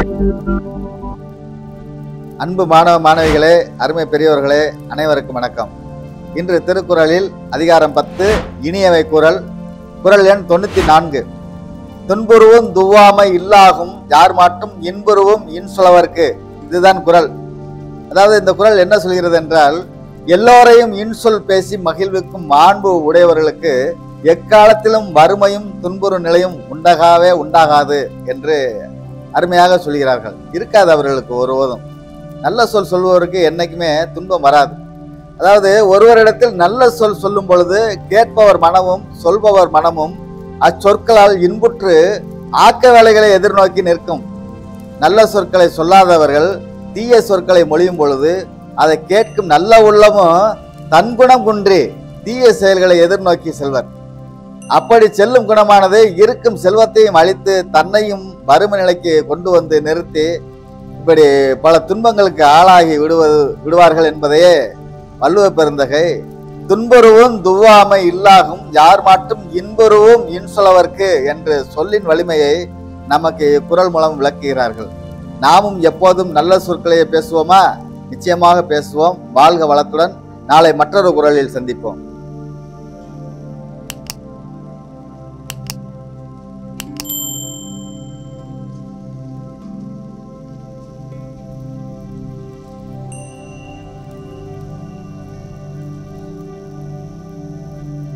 அன்பு மாணவ மாணவிகளே அருமை பெரியவர்களே அனைவருக்கும் வணக்கம் இன்று திருக்குறளில் அதிகாரம் பத்து இனியவை குரல் குரல் எண் தொண்ணூத்தி நான்கு துன்புருவும் துவாமை இல்லாகும் யார் மாட்டும் இன்புருவும் இன்சொலவர்க்கு இதுதான் குரல் அதாவது இந்த குரல் என்ன சொல்கிறது என்றால் எல்லோரையும் இன்சொல் பேசி மகிழ்விக்கும் மாண்பு உடையவர்களுக்கு எக்காலத்திலும் வறுமையும் துன்புறு நிலையும் உண்டாகவே உண்டாகாது என்று அருமையாக சொல்கிறார்கள் இருக்காது அவர்களுக்கு ஒருவதும் நல்ல சொல் சொல்பவருக்கு என்னைக்குமே துன்பம் வராது அதாவது ஒருவரிடத்தில் நல்ல சொல் சொல்லும் பொழுது கேட்பவர் மனமும் சொல்பவர் மனமும் அச்சொற்களால் இன்புற்று ஆக்க வேலைகளை எதிர்நோக்கி நிற்கும் நல்ல சொற்களை சொல்லாதவர்கள் தீய சொற்களை மொழியும் பொழுது அதை கேட்கும் நல்ல உள்ளமும் தன்குணம் குன்றி தீய செயல்களை எதிர்நோக்கி செல்வர் அப்படி செல்லும் குணமானது இருக்கும் செல்வத்தையும் அழித்து தன்னையும் வறுமை நிலைக்கு கொண்டு வந்து நிறுத்தி இப்படி பல துன்பங்களுக்கு ஆளாகி விடுவது விடுவார்கள் என்பதையே வள்ளுவ பெருந்தகை துன்புருவும் துவாமை இல்லாகும் யார் மாட்டும் இன்புருவும் இன்சொலவர்க்கு என்று சொல்லின் வலிமையை நமக்கு குரல் மூலம் விளக்குகிறார்கள் நாமும் எப்போதும் நல்ல சொற்களையே பேசுவோமா நிச்சயமாக பேசுவோம் வாழ்க வளத்துடன் நாளை மற்றொரு குரலில் சந்திப்போம்